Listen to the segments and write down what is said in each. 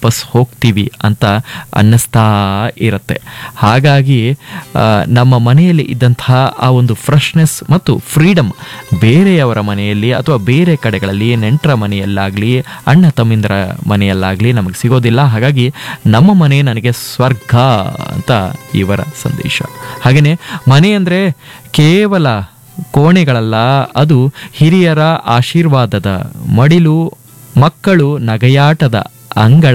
ವಾಪಸ್ ಹೋಗ್ತೀವಿ ಅಂತ ಅನ್ನಿಸ್ತಾ ಇರುತ್ತೆ ಹಾಗಾಗಿ ಆ, ನಮ್ಮ ಮನೆಯಲ್ಲಿ ಇದ್ದಂತಹ ಆ ಒಂದು ಫ್ರೆಶ್ನೆಸ್ ಮತ್ತು ಫ್ರೀಡಮ್ ಬೇರೆಯವರ ಮನೆಯಲ್ಲಿ ಅಥವಾ ಬೇರೆ ಕಡೆಗಳಲ್ಲಿ ನೆಂಟರ ಮನೆಯಲ್ಲಾಗಲಿ ಅಣ್ಣ ತಮ್ಮಿಂದರ ಮನೆಯಲ್ಲಾಗಲಿ ನಮಗೆ ಸಿಗೋದಿಲ್ಲ ಹಾಗಾಗಿ ನಮ್ಮ ಮನೆ ನನಗೆ ಸ್ವರ್ಗ ಅಂತ ಇವರ ಸಂದೇಶ ಹಾಗೆಯೇ ಮನೆ ಅಂದರೆ ಕೇವಲ ಕೋಣೆಗಳಲ್ಲ ಅದು ಹಿರಿಯರ ಆಶೀರ್ವಾದದ ಮಡಿಲು ಮಕ್ಕಳು ನಗೆಯಾಟದ ಅಂಗಳ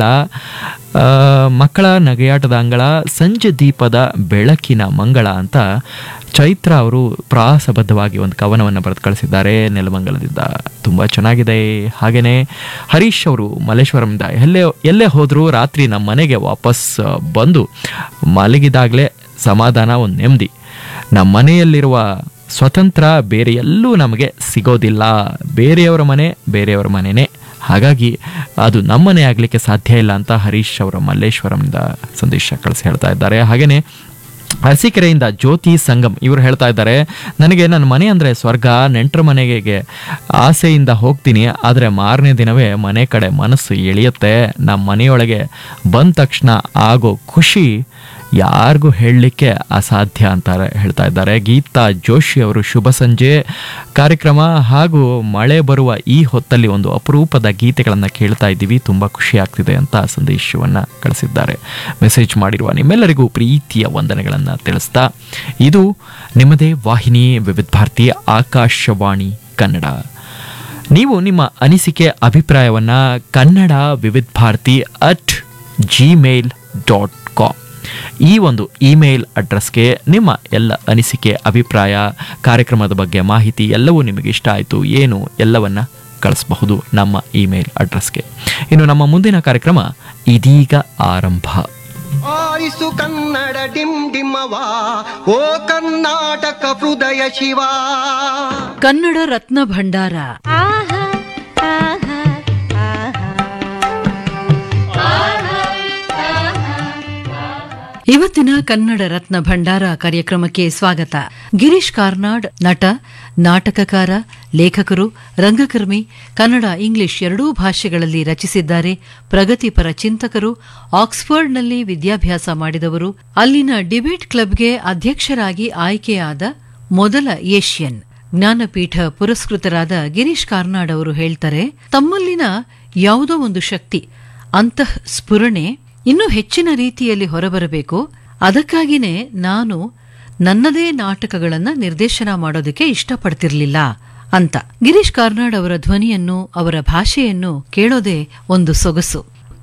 ಆ, ಮಕ್ಕಳ ನಗೆಯಾಟದ ಅಂಗಳ ಸಂಜೆ ದೀಪದ ಬೆಳಕಿನ ಮಂಗಳ ಅಂತ ಚೈತ್ರ ಅವರು ಪ್ರಾಸಬದ್ಧವಾಗಿ ಒಂದು ಕವನವನ್ನು ಬರೆದು ಕಳಿಸಿದ್ದಾರೆ ನೆಲಮಂಗಲದಿಂದ ತುಂಬ ಚೆನ್ನಾಗಿದೆ ಹಾಗೆಯೇ ಹರೀಶ್ ಅವರು ಮಲ್ಲೇಶ್ವರಂದ ಎಲ್ಲೇ ಎಲ್ಲೇ ಹೋದರೂ ರಾತ್ರಿ ನಮ್ಮ ಮನೆಗೆ ವಾಪಸ್ ಬಂದು ಮಲಗಿದಾಗಲೇ ಸಮಾಧಾನ ಒಂದು ನೆಮ್ಮದಿ ನಮ್ಮ ಮನೆಯಲ್ಲಿರುವ ಸ್ವತಂತ್ರ ಬೇರೆ ಎಲ್ಲೂ ನಮಗೆ ಸಿಗೋದಿಲ್ಲ ಬೇರೆಯವರ ಮನೆ ಬೇರೆಯವರ ಮನೆನೇ ಹಾಗಾಗಿ ಅದು ನಮ್ಮನೆ ಆಗಲಿಕ್ಕೆ ಸಾಧ್ಯ ಇಲ್ಲ ಅಂತ ಹರೀಶ್ ಅವರ ಮಲ್ಲೇಶ್ವರಂದ ಸಂದೇಶ ಕಳಿಸಿ ಹೇಳ್ತಾ ಇದ್ದಾರೆ ಹಾಗೆಯೇ ಅರಸೀಕೆರೆಯಿಂದ ಜ್ಯೋತಿ ಸಂಗಮ್ ಇವರು ಹೇಳ್ತಾ ಇದ್ದಾರೆ ನನಗೆ ನನ್ನ ಮನೆ ಅಂದರೆ ಸ್ವರ್ಗ ನೆಂಟರ ಮನೆಗೆ ಆಸೆಯಿಂದ ಹೋಗ್ತೀನಿ ಆದರೆ ಮಾರನೇ ದಿನವೇ ಮನೆ ಕಡೆ ಮನಸ್ಸು ಎಳೆಯುತ್ತೆ ನಮ್ಮ ಮನೆಯೊಳಗೆ ಬಂದ ತಕ್ಷಣ ಆಗೋ ಖುಷಿ ಯಾರಿಗೂ ಹೇಳಲಿಕ್ಕೆ ಅಸಾಧ್ಯ ಅಂತ ಹೇಳ್ತಾ ಇದ್ದಾರೆ ಗೀತಾ ಜೋಶಿ ಅವರು ಶುಭ ಸಂಜೆ ಕಾರ್ಯಕ್ರಮ ಹಾಗೂ ಮಳೆ ಬರುವ ಈ ಹೊತ್ತಲ್ಲಿ ಒಂದು ಅಪರೂಪದ ಗೀತೆಗಳನ್ನು ಕೇಳ್ತಾ ಇದ್ದೀವಿ ತುಂಬ ಖುಷಿ ಆಗ್ತಿದೆ ಅಂತ ಸಂದೇಶವನ್ನು ಕಳಿಸಿದ್ದಾರೆ ಮೆಸೇಜ್ ಮಾಡಿರುವ ನಿಮ್ಮೆಲ್ಲರಿಗೂ ಪ್ರೀತಿಯ ವಂದನೆಗಳನ್ನು ತಿಳಿಸ್ತಾ ಇದು ನಿಮ್ಮದೇ ವಾಹಿನಿ ವಿವಿಧ ಭಾರತಿ ಆಕಾಶವಾಣಿ ಕನ್ನಡ ನೀವು ನಿಮ್ಮ ಅನಿಸಿಕೆ ಅಭಿಪ್ರಾಯವನ್ನು Kannada Vividh Bharati at Gmail dot com ಈ ಒಂದು ಇಮೇಲ್ ಅಡ್ರೆಸ್ಗೆ ನಿಮ್ಮ ಎಲ್ಲ ಅನಿಸಿಕೆ ಅಭಿಪ್ರಾಯ ಕಾರ್ಯಕ್ರಮದ ಬಗ್ಗೆ ಮಾಹಿತಿ ಎಲ್ಲವೂ ನಿಮಗೆ ಇಷ್ಟ ಆಯಿತು ಏನು ಎಲ್ಲವನ್ನ ಕಳಿಸಬಹುದು ನಮ್ಮ ಇಮೇಲ್ ಅಡ್ರೆಸ್ಗೆ ಇನ್ನು ನಮ್ಮ ಮುಂದಿನ ಕಾರ್ಯಕ್ರಮ ಇದೀಗ ಆರಂಭ ಆರಿಸು ಕನ್ನಡ ಡಿಮ್ ಡಿಮ್ಮವ ಓ ಕರ್ನಾಟಕ ಹೃದಯ ಶಿವ ಕನ್ನಡ ರತ್ನ ಭಂಡಾರ ಇವತ್ತಿನ ಕನ್ನಡ ರತ್ನ ಭಂಡಾರ ಕಾರ್ಯಕ್ರಮಕ್ಕೆ ಸ್ವಾಗತ ಗಿರೀಶ್ ಕಾರ್ನಾಡ್ ನಟ ನಾಟಕಕಾರ ಲೇಖಕರು ರಂಗಕರ್ಮಿ ಕನ್ನಡ ಇಂಗ್ಲಿಷ್ ಎರಡೂ ಭಾಷೆಗಳಲ್ಲಿ ರಚಿಸಿದ್ದಾರೆ ಪ್ರಗತಿಪರ ಚಿಂತಕರು ಆಕ್ಸ್ಫರ್ಡ್ನಲ್ಲಿ ವಿದ್ಯಾಭ್ಯಾಸ ಮಾಡಿದವರು ಅಲ್ಲಿನ ಡಿಬೇಟ್ ಕ್ಲಬ್ಗೆ ಅಧ್ಯಕ್ಷರಾಗಿ ಆಯ್ಕೆಯಾದ ಮೊದಲ ಏಷ್ಯನ್ ಜ್ಞಾನಪೀಠ ಪುರಸ್ಕೃತರಾದ ಗಿರೀಶ್ ಕಾರ್ನಾಡ್ ಅವರು ಹೇಳ್ತಾರೆ ತಮ್ಮಲ್ಲಿನ ಯಾವುದೋ ಒಂದು ಶಕ್ತಿ ಅಂತಃ ಸ್ಫುರಣೆ ಇನ್ನೂ ಹೆಚ್ಚಿನ ರೀತಿಯಲ್ಲಿ ಹೊರಬರಬೇಕು ಅದಕ್ಕಾಗಿನೇ ನಾನು ನನ್ನದೇ ನಾಟಕಗಳನ್ನ ನಿರ್ದೇಶನ ಮಾಡೋದಕ್ಕೆ ಇಷ್ಟಪಡ್ತಿರ್ಲಿಲ್ಲ ಅಂತ ಗಿರೀಶ್ ಕಾರ್ನಾಡ್ ಅವರ ಧ್ವನಿಯನ್ನು ಅವರ ಭಾಷೆಯನ್ನು ಕೇಳೋದೇ ಒಂದು ಸೊಗಸು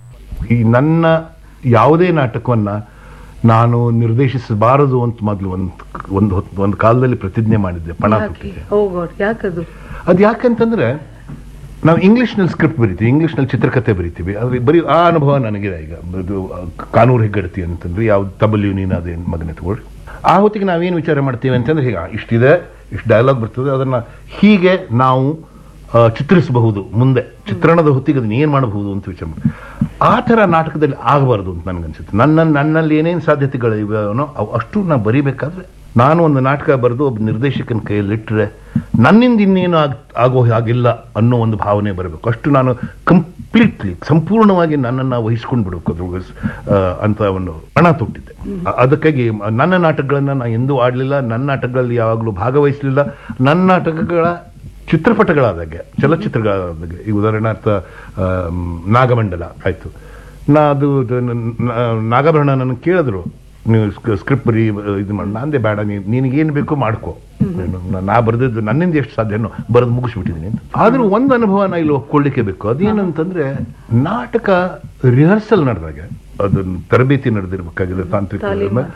ಈ ನನ್ನ ಯಾವುದೇ ನಾಟಕವನ್ನ ನಾನು ನಿರ್ದೇಶಿಸಬಾರದು ಅಂತ ಮೊದಲು ಒಂದು ಒಂದು ಹೊತ್ತು ಒಂದು ಕಾಲದಲ್ಲಿ ಪ್ರತಿಜ್ಞೆ ಮಾಡಿದ್ದೆ ಪಣ ತೊಟ್ಟಿದ್ದೆ ಯಾಕದು ಅದು ಯಾಕಂತಂದ್ರೆ ನಾವು ಇಂಗ್ಲಿಷ್ನಲ್ಲಿ ಸ್ಕ್ರಿಪ್ಟ್ ಬರಿತೀವಿ ಇಂಗ್ಲಿಷ್ನಲ್ಲಿ ಚಿತ್ರಕಥೆ ಬರಿತೀವಿ ಅದು ಬರೀ ಆ ಅನುಭವ ನನಗಿದೆ ಈಗ ಇದು ಕಾನೂರು ಹೆಗ್ಗಡತಿ ಅಂತಂದ್ರೆ ಯಾವ್ದು ತಬಲ್ಯು ನೀನು ಅದೇ ಮಗನೇ ತಗೊಳ್ಳಿ ಆ ಹೊತ್ತಿಗೆ ನಾವೇನು ವಿಚಾರ ಮಾಡ್ತೀವಿ ಅಂತಂದ್ರೆ ಈಗ ಇಷ್ಟಿದೆ ಇಷ್ಟು ಡೈಲಾಗ್ ಬರ್ತದೆ ಅದನ್ನ ಹೀಗೆ ನಾವು ಆ, ಚಿತ್ರಿಸಬಹುದು ಮುಂದೆ ಚಿತ್ರಣದ ಹೊತ್ತಿಗೆ ಅದನ್ನ ಏನು ಮಾಡಬಹುದು ಅಂತ ವಿಚಾರ ಮಾಡಿ ಆ ಥರ ನಾಟಕದಲ್ಲಿ ಆಗಬಾರ್ದು ಅಂತ ನನಗನ್ಸುತ್ತೆ ನನ್ನ ನನ್ನಲ್ಲಿ ಏನೇನು ಸಾಧ್ಯತೆಗಳು ಇವೆನೋ ಅವು ಅಷ್ಟು ನಾ ಬರಿಬೇಕಾದ್ರೆ ನಾನು ಒಂದು ನಾಟಕ ಬರೆದು ಒಬ್ಬ ನಿರ್ದೇಶಕನ ಕೈಯಲ್ಲಿಟ್ಟರೆ ನನ್ನಿಂದ ಇನ್ನೇನು ಆಗ್ ಆಗೋ ಹಾಗಿಲ್ಲ ಅನ್ನೋ ಒಂದು ಭಾವನೆ ಬರಬೇಕು ಅಷ್ಟು ನಾನು ಕಂಪ್ಲೀಟ್ಲಿ ಸಂಪೂರ್ಣವಾಗಿ ನನ್ನನ್ನು ವಹಿಸ್ಕೊಂಡು ಬಿಡಬೇಕು ಅದ್ರ ಆ, ಅಂತ ಒಂದು ಹಣ ತೊಟ್ಟಿದ್ದೆ ಅ- ಅದಕ್ಕಾಗಿ ಮ- ನನ್ನ ನಾಟಕಗಳನ್ನ ನಾನು ಎಂದೂ ಆಡಲಿಲ್ಲ ನನ್ನ ನಾಟಕಗಳಲ್ಲಿ ಯಾವಾಗಲೂ ಭಾಗವಹಿಸಲಿಲ್ಲ ನನ್ನ ನಾಟಕಗಳ ಚಿತ್ರಪಟಗಳಾದಾಗೆ ಚಲನಚಿತ್ರಗಳಾದಾಗೆ ಈ ಉದಾಹರಣಾರ್ಥ ಆ, ಮ್, ನಾಗಮಂಡಲ ಆಯ್ತು ನಾ ಅದು ಅದು ನ- ನ- ನಾಗಾಭರಣ ನನ್ನ ಕೇಳಿದ್ರು ನೀವು ಸ್ಕ್ರಿಪ್ಟ್ ಬರೀ ಇದು ಮಾಡಿ ನಾಂದೆ ಬೇಡ ನೀನು ನಿನಗೇನು ಬೇಕೋ ಮಾಡ್ಕೋ ಏನು, ನಾ- ನಾ ಬರೆದಿದ್ದು ನನ್ನಿಂದ ಎಷ್ಟು ಸಾಧ್ಯನೋ ಬರೆದು ಮುಗಿಸ್ಬಿಟ್ಟಿದ್ದೀನಿ ಅಂತ ಆದ್ರೂ ಒಂದು ಅನುಭವ ನಾ ಇಲ್ಲಿ ಒಪ್ಕೊಳ್ಳಿಕ್ಕೆ ಬೇಕು ಅದೇನಂತಂದ್ರೆ ನಾಟಕ ರಿಹರ್ಸಲ್ ನಡೆದಾಗ ಅದನ್ನ ತರಬೇತಿ ನಡೆದಿರ್ಬೇಕಾಗಿದೆ ತಾಂತ್ರಿಕ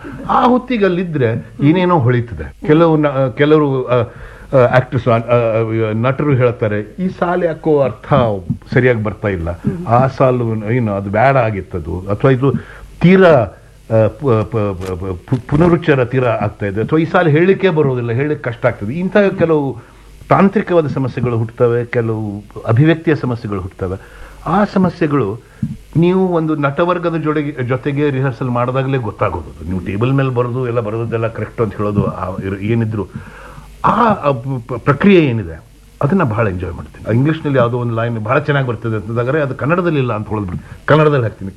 ಆ ಹೊತ್ತಿಗೆ ಅಲ್ಲಿದ್ರೆ ಏನೇನೋ ಹೊಳಿತದೆ ಕೆಲವು ನ- ಕೆಲವರು ಆಕ್ಟರ್ಸ್ ನಟರು ಹೇಳ್ತಾರೆ ಈ ಸಾಲು ಯಾಕೋ ಅರ್ಥ ಸರಿಯಾಗಿ ಬರ್ತಾ ಇಲ್ಲ ಆ ಸಾಲು ಏನು ಅದು ಬೇಡ ಆಗಿತ್ತದು ಅಥವಾ ಇದು ತೀರಾ ಆ, ಪ- ಪ- ಪ- ಪ- ಪು- ಪುನರುಚ್ಚಾರ ತೀರಾ ಆಗ್ತಾ ಇದೆ ಅಥವಾ ಈ ಸಾಲು ಹೇಳಲಿಕ್ಕೆ ಬರೋದಿಲ್ಲ ಹೇಳಲಿಕ್ಕೆ ಕಷ್ಟ ಆಗ್ತದೆ ಇಂಥ ಕೆಲವು ತಾಂತ್ರಿಕವಾದ ಸಮಸ್ಯೆಗಳು ಹುಟ್ಟುತ್ತವೆ ಕೆಲವು ಅಭಿವ್ಯಕ್ತಿಯ ಸಮಸ್ಯೆಗಳು ಹುಟ್ಟುತ್ತವೆ ಆ ಸಮಸ್ಯೆಗಳು ನೀವು ಒಂದು ನಟವರ್ಗದ ಜೊತೆಗೆ ಜೊತೆಗೆ ರಿಹರ್ಸಲ್ ಮಾಡಿದಾಗಲೇ ಗೊತ್ತಾಗೋದು ಅದು. ನೀವು ಟೇಬಲ್ ಮೇಲೆ ಬರೋದು ಎಲ್ಲ ಬರೋದೆಲ್ಲ ಕರೆಕ್ಟ್ ಅಂತ ಹೇಳೋದು ಆ ಇರ್- ಏನಿದ್ರು ಆ ಆ ಪ- ಪ- ಪ್ರಕ್ರಿಯೆ ಏನಿದೆ ಅದನ್ನ ಬಹಳ ಎಂಜಾಯ್ ಮಾಡ್ತೀನಿ ಇಂಗ್ಲೀಷ್ನಲ್ಲಿ ಯಾವುದೋ ಒಂದು ಲೈನ್ ಬಹಳ ಚೆನ್ನಾಗಿ ಬರ್ತದೆ ಅಂತಂದಾಗರೆ ಅದು ಕನ್ನಡದಲ್ಲಿ ಇಲ್ಲ ಅಂತ ಹೊಳದ್ಬಿಡ್ತೀನಿ ಕನ್ನಡದಲ್ಲಿ ಹಾಕ್ತೀನಿ